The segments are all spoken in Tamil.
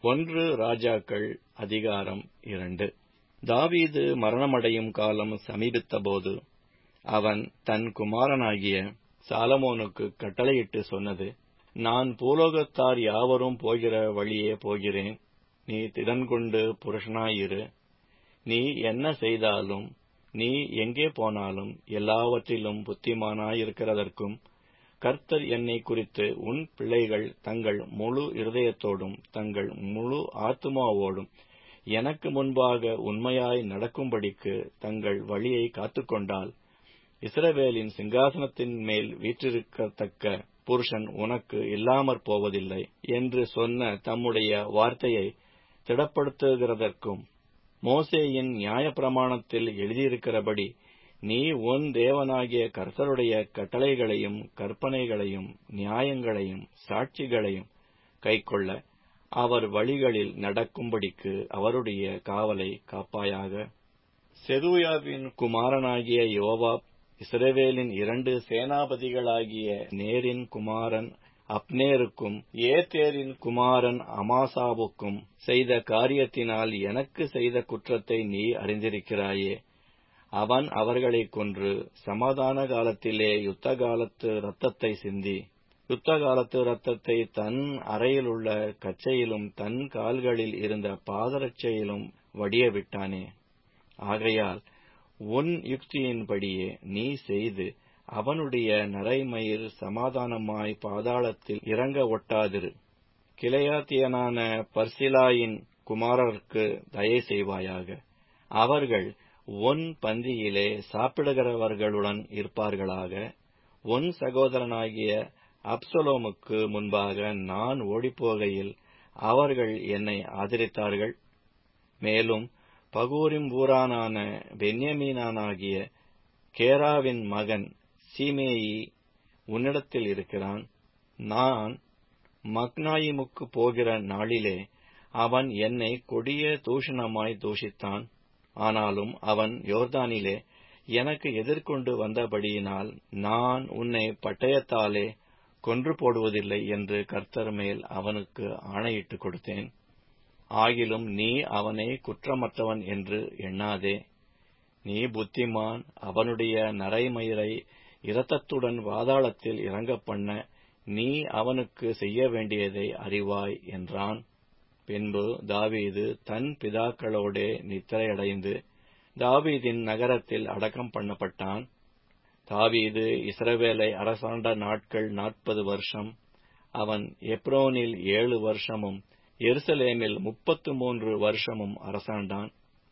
ஒன்று ராஜாக்கள் அதிகாரம் இரண்டு தாவீது மரணமடையும் காலம் சமீபித்தபோது அவன் தன் குமாரனாகிய சாலமோனுக்கு கட்டளையிட்டு சொன்னது நான் பூலோகத்தார் யாவரும் போகிற வழியே போகிறேன் நீ திடன்கொண்டு புருஷனாயிரு நீ என்ன செய்தாலும் நீ எங்கே போனாலும் எல்லாவற்றிலும் புத்திமானாயிருக்கிறதற்கும் கர்த்தர் என்னை குறித்து உன் பிள்ளைகள் தங்கள் முழு இருதயத்தோடும் தங்கள் முழு ஆத்துமாவோடும் எனக்கு முன்பாக உண்மையாய் நடக்கும்படிக்கு தங்கள் வழியை காத்துக்கொண்டால் இஸ்ரவேலின் சிங்காசனத்தின் மேல் வீற்றிருக்கத்தக்க புருஷன் உனக்கு இல்லாமற் போவதில்லை என்று சொன்ன தம்முடைய வார்த்தையை திடப்படுத்துகிறதற்கும் மோசேயின் நியாயப்பிரமாணத்தில் எழுதியிருக்கிறபடி நீ உன் தேவனாகிய கர்த்தருடைய கட்டளைகளையும் கற்பனைகளையும் நியாயங்களையும் சாட்சிகளையும் கைக்கொள்ள அவர் வழிகளில் நடக்கும்படிக்கு அவருடைய காவலை காப்பாயாக செருயாவின் குமாரனாகிய யோவாப் இஸ்ரவேலின் இரண்டு சேனாபதிகளாகிய நேரின் குமாரன் அப்னேருக்கும் ஏத்தேரின் குமாரன் அமாசாவுக்கும் செய்த காரியத்தினால் எனக்கு செய்த குற்றத்தை நீ அறிந்திருக்கிறாயே அவன் அவர்களை கொன்று சமாதான காலத்திலே யுத்த காலத்து ரத்தத்தை சிந்தி யுத்த காலத்து ரத்தத்தை தன் அறையிலுள்ள கச்சையிலும் தன் கால்களில் இருந்த பாதரட்சையிலும் வடிய விட்டானே ஆகையால் உன் யுக்தியின்படியே நீ செய்து அவனுடைய நரைமயிர் சமாதானமாய் பாதாளத்தில் இறங்க ஒட்டாதிரு கிளையாத்தியனான பர்சிலாயின் குமாரருக்கு தயை செய்வாயாக அவர்கள் உன் பந்தியிலே சாப்பிடுகிறவர்களுடன் இருப்பார்களாக உன் சகோதரனாகிய அப்சலோமுக்கு முன்பாக நான் ஓடிப்போகையில் அவர்கள் என்னை ஆதரித்தார்கள் மேலும் பகூரிம் ஊரானான பென்யமீனானாகிய கேராவின் மகன் சீமேயி உன்னிடத்தில் இருக்கிறான் நான் மக்னாயிமுக்கு போகிற நாளிலே அவன் என்னை கொடிய தூஷணமாய் தூஷித்தான் ஆனாலும் அவன் யோர்தானிலே எனக்கு எதிர்கொண்டு வந்தபடியினால் நான் உன்னை பட்டயத்தாலே கொன்று போடுவதில்லை என்று கர்த்தர் மேல் அவனுக்கு ஆணையிட்டுக் கொடுத்தேன் ஆகிலும் நீ அவனை குற்றமற்றவன் என்று எண்ணாதே நீ புத்திமான் அவனுடைய நரைமயிரை இரத்தத்துடன் வாதாளத்தில் இறங்கப் பண்ண நீ அவனுக்கு செய்ய வேண்டியதை அறிவாய் என்றான் பின்பு தாவீது தன் பிதாக்களோடே நித்திரையடைந்து தாவீதின் நகரத்தில் அடக்கம் பண்ணப்பட்டான் தாவீது இஸ்ரவேலை அரசாண்ட நாட்கள் நாற்பது வருஷம் அவன் எப்ரோனில் ஏழு வருஷமும் எருசலேமில் முப்பத்து மூன்று வருஷமும் அரசாண்டான்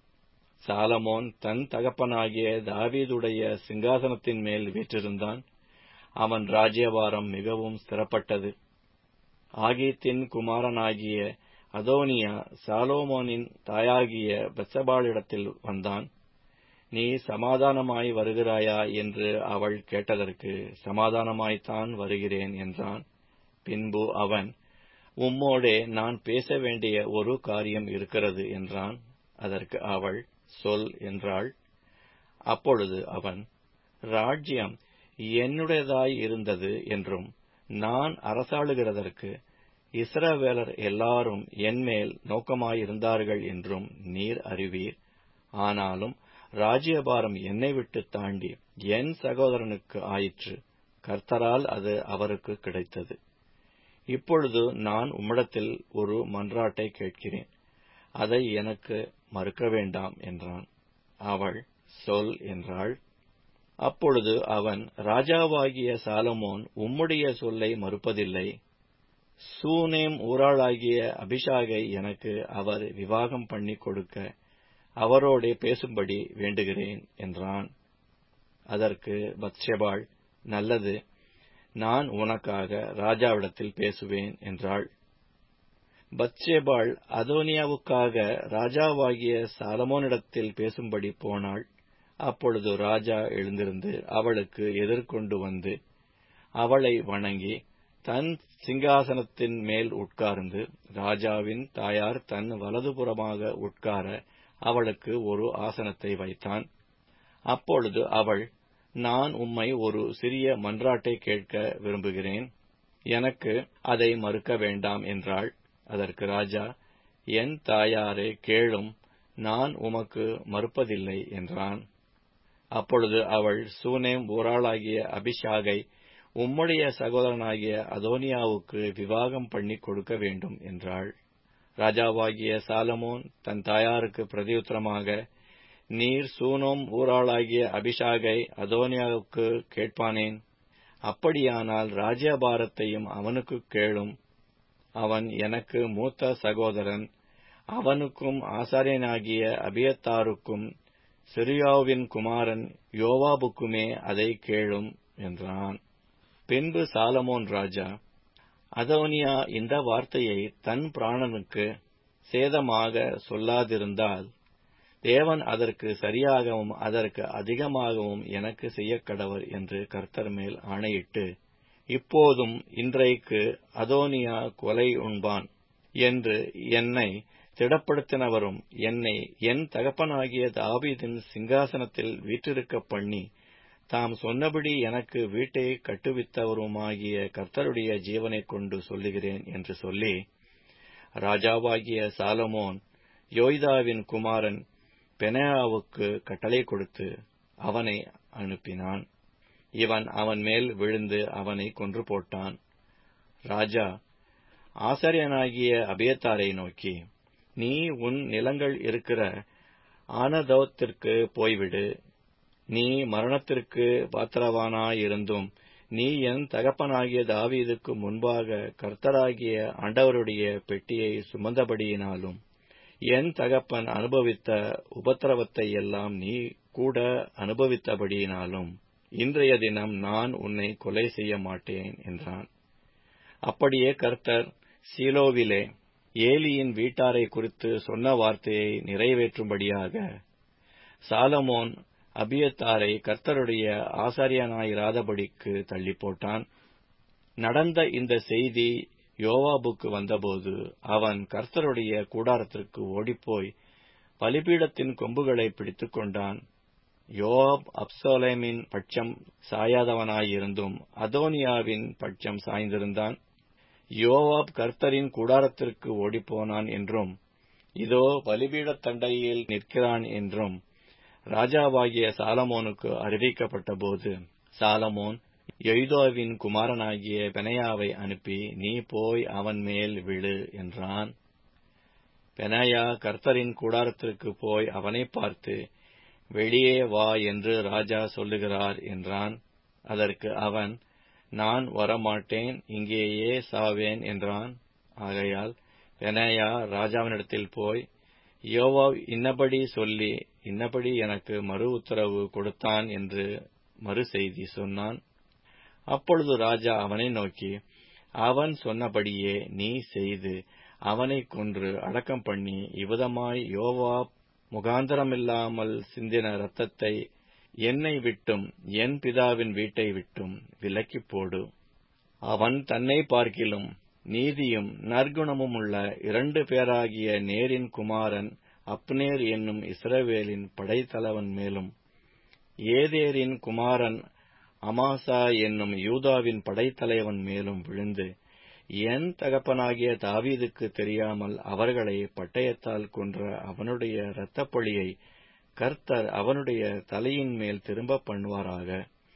சாலமோன் தன் தகப்பனாகிய தாவீதுடைய சிங்காசனத்தின் மேல் வீற்றிருந்தான் அவன் ராஜ்யபாரம் மிகவும் ஸ்திரப்பட்டது ஆகீத்தின் குமாரனாகிய அதோனியா சாலோமோனின் தாயாகிய பெசபாளிடத்தில் வந்தான் நீ சமாதானமாய் வருகிறாயா என்று அவள் கேட்டதற்கு சமாதானமாய்த்தான் வருகிறேன் என்றான் பின்பு அவன் உம்மோடே நான் பேச வேண்டிய ஒரு காரியம் இருக்கிறது என்றான் அதற்கு அவள் சொல் என்றாள் அப்பொழுது அவன் ராஜ்யம் என்னுடையதாய் இருந்தது என்றும் நான் அரசாளுகிறதற்கு இஸ்ரவேலர் எல்லாரும் என்மேல் நோக்கமாயிருந்தார்கள் என்றும் நீர் அறிவீர் ஆனாலும் ராஜ்யபாரம் என்னை விட்டு தாண்டி என் சகோதரனுக்கு ஆயிற்று கர்த்தரால் அது அவருக்கு கிடைத்தது இப்பொழுது நான் உம்மிடத்தில் ஒரு மன்றாட்டை கேட்கிறேன் அதை எனக்கு மறுக்க வேண்டாம் என்றான் அவள் சொல் என்றாள் அப்பொழுது அவன் ராஜாவாகிய சாலமோன் உம்முடைய சொல்லை மறுப்பதில்லை சூனேம் ஊராளாகிய அபிஷாகை எனக்கு அவர் விவாகம் பண்ணி கொடுக்க அவரோடே பேசும்படி வேண்டுகிறேன் என்றான் அதற்கு பத்ஷெபாள் நல்லது நான் உனக்காக ராஜாவிடத்தில் பேசுவேன் என்றாள் பத்ஷேபாள் அதோனியாவுக்காக ராஜாவாகிய சாலமோனிடத்தில் பேசும்படி போனாள் அப்பொழுது ராஜா எழுந்திருந்து அவளுக்கு எதிர்கொண்டு வந்து அவளை வணங்கி தன் சிங்காசனத்தின் மேல் உட்கார்ந்து ராஜாவின் தாயார் தன் வலதுபுறமாக உட்கார அவளுக்கு ஒரு ஆசனத்தை வைத்தான் அப்பொழுது அவள் நான் உம்மை ஒரு சிறிய மன்றாட்டை கேட்க விரும்புகிறேன் எனக்கு அதை மறுக்க வேண்டாம் என்றாள் அதற்கு ராஜா என் தாயாரே கேளும் நான் உமக்கு மறுப்பதில்லை என்றான் அப்பொழுது அவள் சூனேம் ஊராளாகிய அபிஷாகை உம்முடைய சகோதரனாகிய அதோனியாவுக்கு விவாகம் பண்ணி கொடுக்க வேண்டும் என்றாள் ராஜாவாகிய சாலமோன் தன் தாயாருக்கு பிரதியுத்தரமாக நீர் சூனோம் ஊராளாகிய அபிஷாகை அதோனியாவுக்கு கேட்பானேன் அப்படியானால் ராஜ்யபாரத்தையும் அவனுக்கு கேளும் அவன் எனக்கு மூத்த சகோதரன் அவனுக்கும் ஆசாரியனாகிய அபியத்தாருக்கும் சிரியாவின் குமாரன் யோவாபுக்குமே அதை கேளும் என்றான் பின்பு சாலமோன் ராஜா அதோனியா இந்த வார்த்தையை தன் பிராணனுக்கு சேதமாக சொல்லாதிருந்தால் தேவன் அதற்கு சரியாகவும் அதற்கு அதிகமாகவும் எனக்கு செய்யக்கடவர் என்று கர்த்தர் மேல் ஆணையிட்டு இப்போதும் இன்றைக்கு அதோனியா கொலை உண்பான் என்று என்னை திடப்படுத்தினவரும் என்னை என் தகப்பனாகிய தாவீதின் சிங்காசனத்தில் வீற்றிருக்க பண்ணி தாம் சொன்னபடி எனக்கு வீட்டை கட்டுவித்தவருமாகிய கர்த்தருடைய ஜீவனைக் கொண்டு சொல்லுகிறேன் என்று சொல்லி ராஜாவாகிய சாலமோன் யோய்தாவின் குமாரன் பெனாயாவுக்கு கட்டளை கொடுத்து அவனை அனுப்பினான் இவன் அவன் மேல் விழுந்து அவனை கொன்று போட்டான் ராஜா ஆசாரியனாகிய அபியத்தாரை நோக்கி நீ உன் நிலங்கள் இருக்கிற ஆனதோத்திற்கு போய்விடு நீ மரணத்திற்கு பாத்திரவானாயிருந்தும் நீ என் தகப்பனாகிய தாவீதுக்கு முன்பாக கர்த்தராகிய ஆண்டவருடைய பெட்டியை சுமந்தபடியினாலும் என் தகப்பன் அனுபவித்த உபத்திரவத்தை எல்லாம் நீ கூட அனுபவித்தபடியினாலும் இன்றைய தினம் நான் உன்னை கொலை செய்ய மாட்டேன் என்றான் அப்படியே கர்த்தர் சீலோவிலே ஏலியின் வீட்டாரை குறித்து சொன்ன வார்த்தையை நிறைவேற்றும்படியாக சாலமோன் அபியத்தாரை கர்த்தருடைய ஆசாரியனாயிராதபடிக்கு தள்ளி போட்டான் நடந்த இந்த செய்தி யோவாபுக்கு வந்தபோது அவன் கர்த்தருடைய கூடாரத்திற்கு ஓடிப்போய் பலிபீடத்தின் கொம்புகளை பிடித்துக் கொண்டான் யோவாப் அப்சோலேமின் பட்சம் சாயாதவனாயிருந்தும் அதோனியாவின் பட்சம் சாய்ந்திருந்தான் யோவாப் கர்த்தரின் கூடாரத்திற்கு ஓடிப்போனான் என்றும் இதோ பலிபீடத் தண்டையில் நிற்கிறான் என்றும் ராஜாவாகிய சாலமோனுக்கு அறிவிக்கப்பட்டபோது சாலமோன் எய்தோவின் குமாரனாகிய பெனையாவை அனுப்பி நீ போய் அவன் மேல் விழு என்றான் பெனாயா கர்த்தரின் கூடாரத்திற்கு போய் அவனை பார்த்து வெளியே வா என்று ராஜா சொல்லுகிறார் என்றான் அதற்கு அவன் நான் வரமாட்டேன் இங்கேயே சாவேன் என்றான் ஆகையால் பெனாயா ராஜாவினிடத்தில் போய் யோவா இன்னபடி சொல்லி இன்னபடி எனக்கு மறு உத்தரவு கொடுத்தான் என்று மறு செய்தி சொன்னான் அப்பொழுது ராஜா அவனை நோக்கி அவன் சொன்னபடியே நீ செய்து அவனை கொன்று அடக்கம் பண்ணி இவ்விதமாய் யோவா முகாந்தரமில்லாமல் சிந்தின இரத்தத்தை என்னை விட்டும் என் பிதாவின் வீட்டை விட்டும் விலக்கிப் போடு அவன் தன்னை பார்க்கிலும் நீதியும் நற்குணமும் உள்ள இரண்டு பேராகிய நேரின் குமாரன் அப்னேர் என்னும் இஸ்ரவேலின் படைத்தலைவன் மேலும் ஏதேரின் குமாரன் அமாசா என்னும் யூதாவின் படைத்தலைவன் மேலும் விழுந்து என் தகப்பனாகிய தாவீதுக்கு தெரியாமல் அவர்களை பட்டயத்தால் கொன்ற அவனுடைய இரத்தப்பழியை கர்த்தர் அவனுடைய தலையின் மேல் திரும்ப பண்ணுவாராக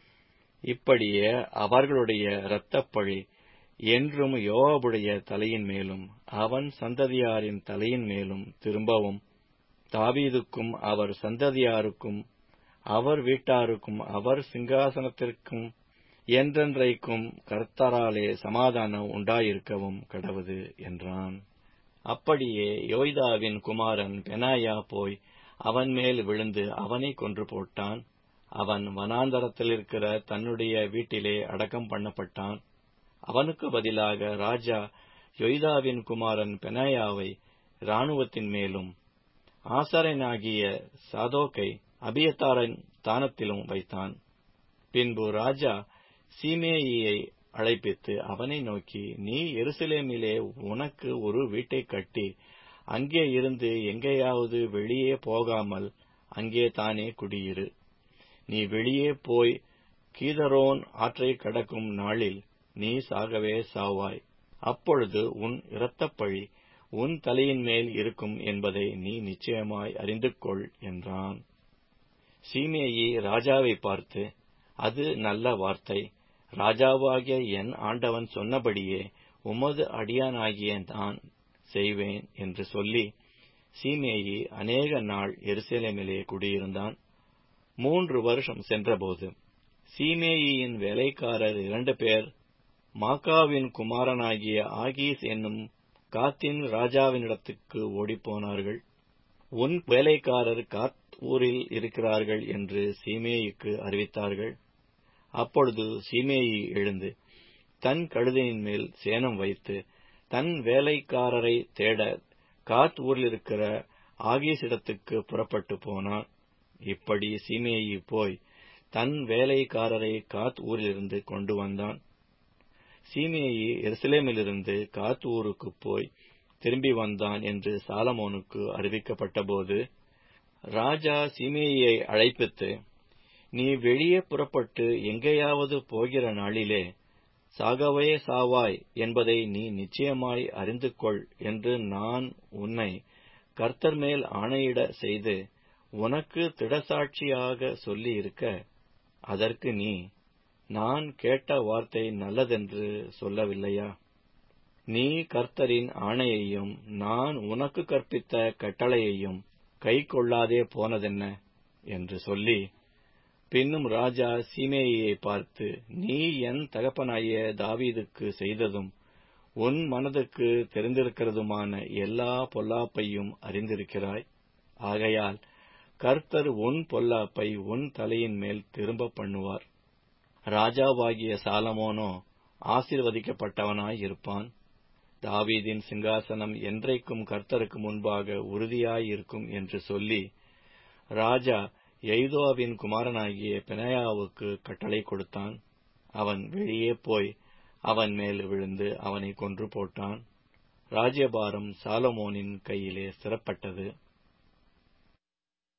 இப்படியே அவர்களுடைய இரத்தப்பழி என்றும் யோவாபுடைய தலையின் மேலும் அவன் சந்ததியாரின் தலையின் மேலும் திரும்பவும் தாவீதுக்கும் அவர் சந்ததியாருக்கும் அவர் வீட்டாருக்கும் அவர் சிங்காசனத்திற்கும் என்றென்றைக்கும் கர்த்தராலே சமாதானம் உண்டாயிருக்கவும் கடவுது என்றான் அப்படியே யோய்தாவின் குமாரன் பெனாயா போய் அவன் மேல் விழுந்து அவனை கொன்று போட்டான் அவன் வனாந்தரத்தில் இருக்கிற தன்னுடைய வீட்டிலே அடக்கம் பண்ணப்பட்டான் அவனுக்கு பதிலாக ராஜா யொய்தாவின் குமாரன் பெனாயாவை இராணுவத்தின் மேலும் ஆசாரனாகிய சாதோக்கை அபியத்தாரின் தானத்திலும் வைத்தான் பின்பு ராஜா சீமேயியை அழைப்பித்து அவனை நோக்கி நீ எருசலேமிலே உனக்கு ஒரு வீட்டை கட்டி அங்கே இருந்து எங்கேயாவது வெளியே போகாமல் அங்கே தானே குடியிரு நீ வெளியே போய் கீதரோன் ஆற்றை கடக்கும் நாளில் நீ சாகவே சாவாய் அப்பொழுது உன் இரத்தப்பழி உன் தலையின் மேல் இருக்கும் என்பதை நீ நிச்சயமாய் அறிந்து கொள் என்றான் சீமேயி ராஜாவை பார்த்து அது நல்ல வார்த்தை ராஜாவாகிய என் ஆண்டவன் சொன்னபடியே உமது அடியானாகிய நான் செய்வேன் என்று சொல்லி சீமேயி அநேக நாள் எருசலேமிலே குடியிருந்தான் மூன்று வருஷம் சென்றபோது சீமேயின் வேலைக்காரர் இரண்டு பேர் மாக்காவின் குமாரனாகிய ஆகீஸ் என்னும் காத்தின் ராஜாவினிடத்துக்கு ஓடிப்போனார்கள் உன் வேலைக்காரர் காத் ஊரில் இருக்கிறார்கள் என்று சீமேயுக்கு அறிவித்தார்கள் அப்பொழுது சீமேயி எழுந்து தன் கழுதையின் மேல் சேனம் வைத்து தன் வேலைக்காரரை தேட காத் ஊரில் இருக்கிற ஆகீஸிடத்துக்கு புறப்பட்டு போனான் இப்படி சீமேயி போய் தன் வேலைக்காரரை காத் ஊரிலிருந்து கொண்டு வந்தான் சீமேயி எருசலேமிலிருந்து காத் ஊருக்கு போய் திரும்பி வந்தான் என்று சாலமோனுக்கு அறிவிக்கப்பட்டபோது ராஜா சீமேயை அழைப்பித்து நீ வெளியே புறப்பட்டு எங்கேயாவது போகிற நாளிலே சாகவே சாவாய் என்பதை நீ நிச்சயமாய் அறிந்து கொள் என்று நான் உன்னை கர்த்தர் மேல் ஆணையிட செய்து உனக்கு திடசாட்சியாக சொல்லி இருக்க அதற்கு நீ நான் கேட்ட வார்த்தை நல்லதென்று சொல்லவில்லையா நீ கர்த்தரின் ஆணையையும் நான் உனக்கு கற்பித்த கட்டளையையும் கை கொள்ளாதே போனதென்ன என்று சொல்லி பின்னும் ராஜா சீமேயை பார்த்து நீ என் தகப்பனாய தாவீதுக்கு செய்ததும் உன் மனதுக்கு தெரிந்திருக்கிறதுமான எல்லா பொல்லாப்பையும் அறிந்திருக்கிறாய் ஆகையால் கர்த்தர் உன் பொல்லாப்பை உன் தலையின் மேல் திரும்ப பண்ணுவார் ராஜாவாகிய சாலமோனோ ஆசீர்வதிக்கப்பட்டவனாய் இருப்பான் தாவீதின் சிங்காசனம் என்றைக்கும் கர்த்தருக்கு முன்பாக உறுதியாயிருக்கும் என்று சொல்லி ராஜா எய்தோவின் குமாரனாகிய பெனாயாவுக்கு கட்டளை கொடுத்தான் அவன் வெளியே போய் அவன் மேல் விழுந்து அவனை கொன்று போட்டான் ராஜ்யபாரம் சாலமோனின் கையிலே சிறப்பட்டது